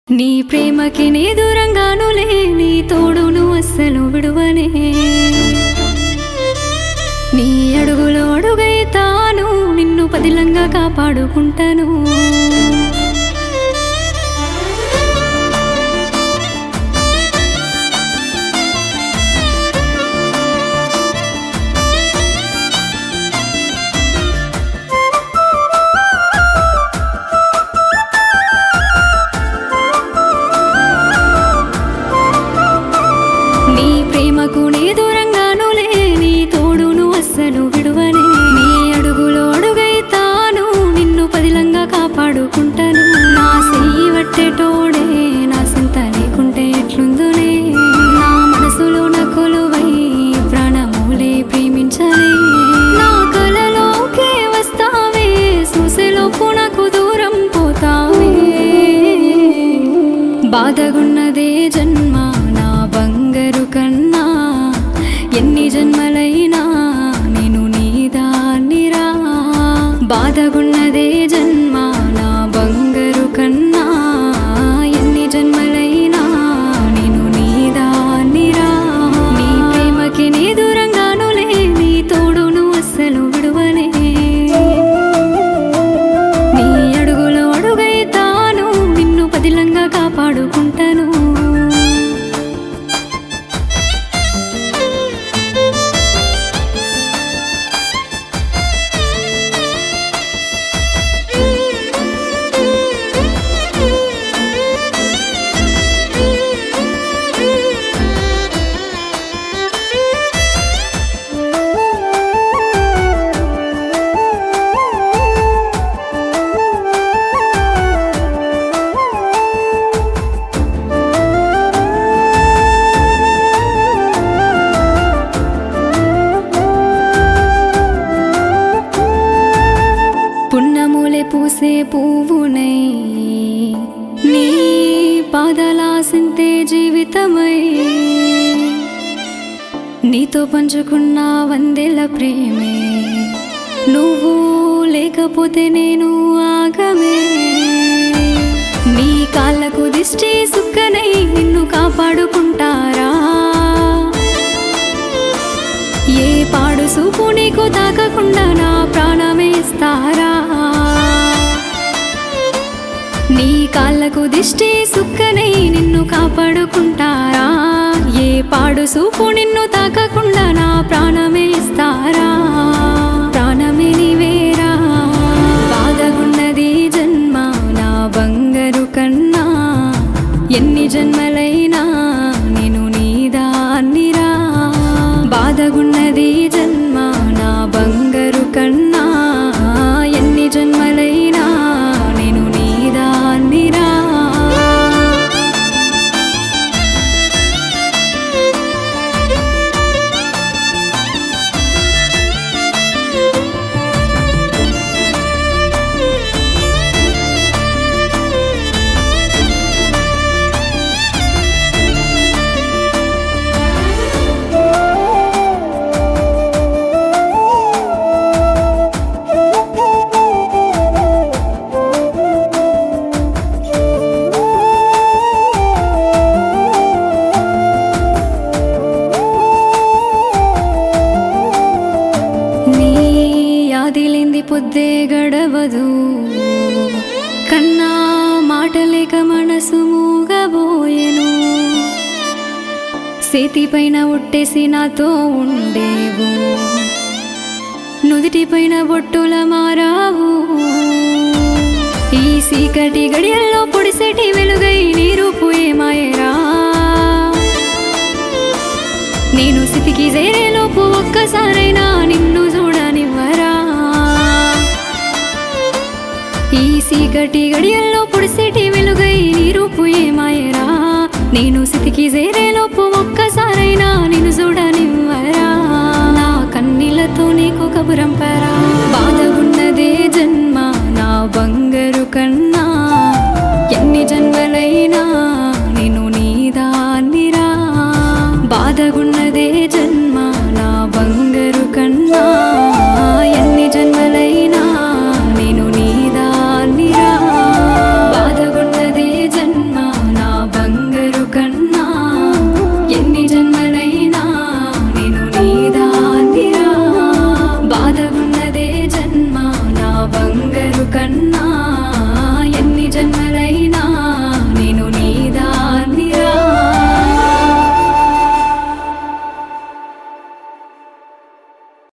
నీ ప్రేమకి నీ దూరంగానులే నీ తోడును అస్సలు విడువనే నీ అడుగులో అడుగైతాను నిన్ను పదిలంగా కాపాడుకుంటాను నీ ప్రేమకు నీ దూరంగానులే నీ తోడును అస్సలు విడువనే నీ అడుగులో అడుగైతాను నిన్ను పదిలంగా కాపాడుకుంటాను నా సెయ్యి వట్టేటోడే నా సొంత లేకుంటే ఎట్లుందునే నా మనసులో నా కొలువై ప్రాణములే ప్రేమించలే నా కలలోకే వస్తావే చూసేలోపు నాకు దూరం పోతావే బాధగున్నదే జన్మ నా బంగారు కన్నా ఎన్ని జన్మలైనా నేను నీదాన్నిరా బాధగున్నదే జన్మ నా బంగారు కన్నా ఎన్ని జన్మలైనా నేను నీదాన్నిరా నీ ప్రేమకి నీ దూరంగానులే నీ తోడును అస్సలు విడువనే నీ అడుగులో అడుగైతాను నిన్ను పదిలంగా కాపాడుకుంటాను పున్నములే పూసే పువ్వునై నీ పాదలాసింతే జీవితమై నీతో పంచుకున్న వందెల ప్రేమే నువ్వు లేకపోతే నేను ఆగమే నీ కాళ్ళకు దిష్టి సుక్కనై నిన్ను కాపాడుకుంటారా ఏ పాడు సూపు నీకు తాకకుండా నా ప్రాణమేస్తారా నీ కాళ్ళకు దిష్టి సుక్కనై నిన్ను కాపాడుకుంటారా ఏ పాడు సూపు నిన్ను తాకకుండా నా ప్రాణమేస్తారా ప్రాణమే నీవేరా బాధగున్నది జన్మ నా బంగారు కన్నా ఎన్ని జన్మలైనా నేను నీదాన్నిరా బాధగున్నది జన్మ నా బంగారు కన్నా ఎన్ని జన్మలైనా నేను నీదాన్నిరా నీ యాదిలేంది పొద్దే గడవదు కన్నా మాటలేక మనసు మూగబోయెను సేతిపైన ఒట్టేసి నాతో ఉండేవు నుదిటిపైన బొట్టుల మారావు ఈ సీకటి గడియల్లో పొడిసెటి వెలుగై నీరు పోయేమాయరా నేను స్థితికి చేరేలోపు ఒక్కసారైనా నిన్ను చూడనివ్వరా ఈ సీకటి గడియల్లో పొడిసేటి వెలుగై నీరు ఏమాయరా నేను స్థితికి చేరేలోపు ఒక్కసారైనా నిన్ను చూడనివ్వరా నా కన్నీళ్లతో నీకు కబురంపరా బాధగున్నదే జన్మ నా బంగారు కన్నా